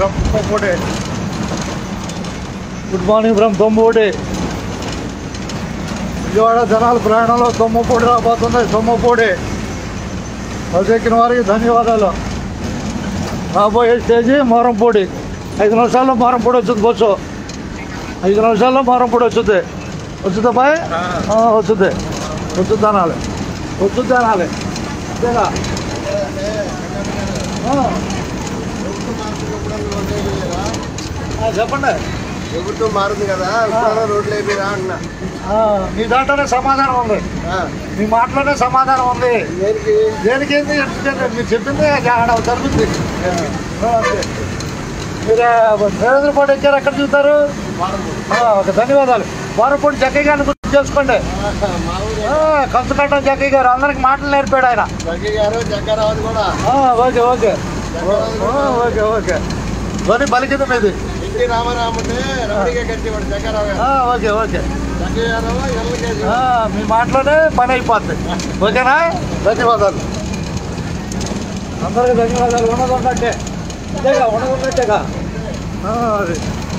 From తొమ్మోటి good morning from తొమ్మోటి విజయవాడ జనాల ప్రయాణంలో తొమ్మపూడి రాబోతుంది తొమ్మపూడి బస్సు ఎక్కిన వారికి ధన్యవాదాలు రాబోయే స్టేజీ మోరంపూడి ఐదు నిమిషాల్లో మోరంపూడి వచ్చింది బస్సు ఐదు నిమిషాల్లో మోరంపూడి వచ్చింది వచ్చిందా బాయ్ ఆ, వచ్చింది వచ్చింది అనాలి వచ్చింది అనాలి అంతేగా ఆ. ఆ, చెప్పండి ప్రభుత్వం మారింది కదా ఇప్పుడు రోడ్లు అయిపోయిరా అన్న ఆ, మీ దాంట్లోనే సమాధానం ఉంది మీ మాటలోనే సమాధానం ఉంది దేనికి దేనికి ఏంది ఎందుకంటే మీరు చెప్పింది ఆడ జరుగుతుంది ఆ, అంతే. మీరు నరేంద్ర మోడీ ఎక్కారు ఎక్కడ చూస్తారు ఆ, ఒక ధన్యవాదాలు వారపూడి జగ్గయ్య గారిని గుర్తు చేసుకోండి ఆ, కంచుకట్టం జగ్గయ్య గారు అందరికి మాటలు నేర్పాడు ఆయన జగ్గి గారు జగ్గారావు కూడా ఆ, ఓకే ఓకే ఆ, ఓకే ఓకే ధ్వని పలికింది మీది ఎన్టీ రామారావు అంటే రమణిగా కట్టేవాడు జగ్గారావు గారు ఆ, ఓకే ఓకే జగ్గి గారు ఎల్లకేసి ఆ, మీ మాటలోనే పని అయిపోద్ది ఓకేనా ధన్యవాదాలు అందరికి ధన్యవాదాలు ఉండదు ఉన్నట్టే అంతేగా ఉండదు ఉన్నట్టేగా ఆ, అది